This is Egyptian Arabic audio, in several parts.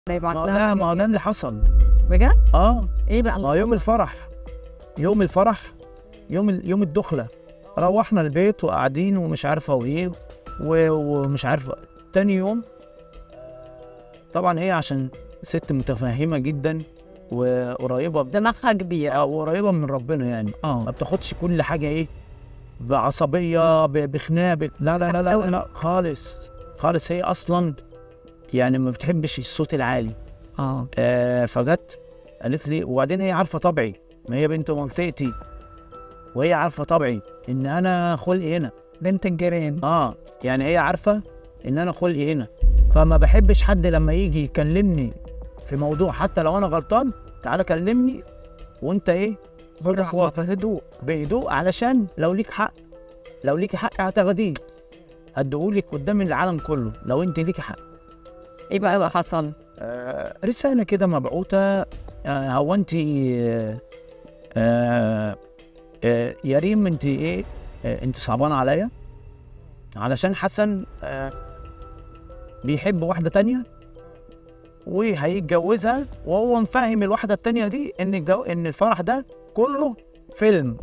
يبعت ما هو لها ده ما هو ده اللي حصل بجد؟ اه ايه بقى ما هو يوم الفرح يوم الفرح يوم ال- يوم الدخله روحنا البيت وقاعدين ومش عارفه وايه و- ومش عارفه تاني يوم طبعا هي عشان ست متفهمه جدا وقريبه دماغها كبير آه، وقريبه من ربنا يعني اه ما بتاخدش كل حاجه ايه بعصبيه ب- بخناق ب- لا لا لا لا, لا, لا خالص خالص هي اصلا يعني ما بتحبش الصوت العالي اه آه فجت قالت لي وبعدين هي عارفه طبعي ما هي بنت منطقتي وهي عارفه طبعي ان انا خلقي هنا بنت الجيران اه يعني هي عارفه ان انا خلقي هنا فما بحبش حد لما يجي يكلمني في موضوع حتى لو انا غلطان تعالى كلمني وانت ايه بالراحه بهدوء بهدوء علشان لو ليك حق لو ليك حق هتاخديه هديهولك قدام العالم كله لو انت ليك حق ايه بقى اللي حصل؟ آه، رسالة كده مبعوثة آه، هو انت آه، آه، آه، يا ريم انت ايه آه، انت صعبانة عليا علشان حسن آه، بيحب واحدة تانية وهيتجوزها وهو مفهم الواحدة التانية دي ان الجو... ان الفرح ده كله فيلم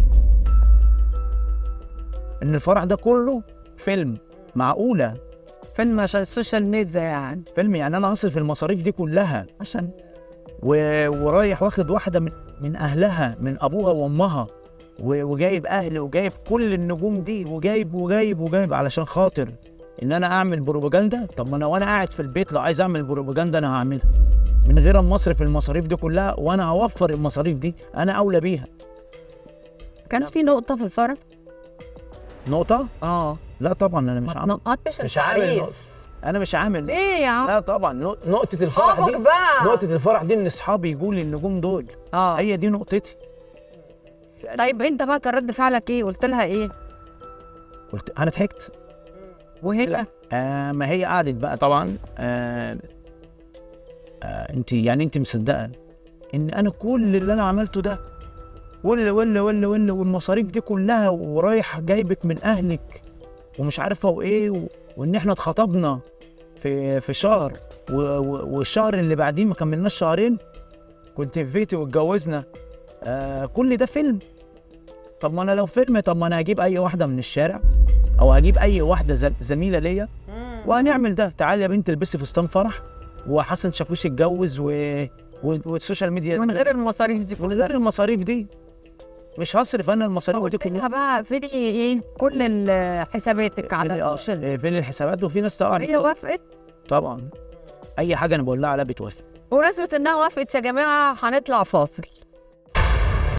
ان الفرح ده كله فيلم معقولة فيلم عشان السوشيال ميديا يعني فيلم يعني انا هصرف المصاريف دي كلها عشان و... ورايح واخد واحده من من اهلها من ابوها وامها و... وجايب اهل وجايب كل النجوم دي وجايب وجايب وجايب علشان خاطر ان انا اعمل بروباجندا طب ما انا وانا قاعد في البيت لو عايز اعمل بروباجندا انا هعملها من غير ما اصرف المصاريف دي كلها وانا هوفر المصاريف دي انا اولى بيها كان في نقطه في الفرح نقطه اه لا طبعا انا مش ما عامل تنقطش مش عامل العريس نقطة. انا مش عامل ليه يا عم؟ لا طبعا نق- نقطه الفرح صحابك دي بقى نقطه الفرح دي ان اصحابي يجوا لي النجوم دول اه هي دي نقطتي طيب انت بقى كان رد فعلك ايه؟ قلت لها ايه؟ قلت انا ضحكت وهي لا. آه ما هي قعدت بقى طبعا آه آه انت يعني انت مصدقه ان انا كل اللي انا عملته ده ولا ولا ولا ولا والمصاريف دي كلها ورايح جايبك من اهلك ومش عارفه وايه و... وان احنا اتخطبنا في في شهر و... و... والشهر اللي بعديه ما كملناش شهرين كنت في بيتي واتجوزنا آه كل ده فيلم طب ما انا لو فيلم طب ما انا هجيب اي واحده من الشارع او هجيب اي واحده ز- زميله ليا وهنعمل ده تعالي يا بنت البسي فستان فرح وحسن شاكوش اتجوز و... و... والسوشيال ميديا من غير المصاريف دي من غير المصاريف دي مش هصرف انا المصاريف دي قلت كلها لها بقى فين ايه كل ال- حساباتك على فين- آه، السوشيال ميديا. آه، فين الحسابات وفي ناس هي تعرف وافقت طبعا اي حاجه انا بقول لها عليها بتوافق بمناسبة انها وافقت يا جماعة هنطلع فاصل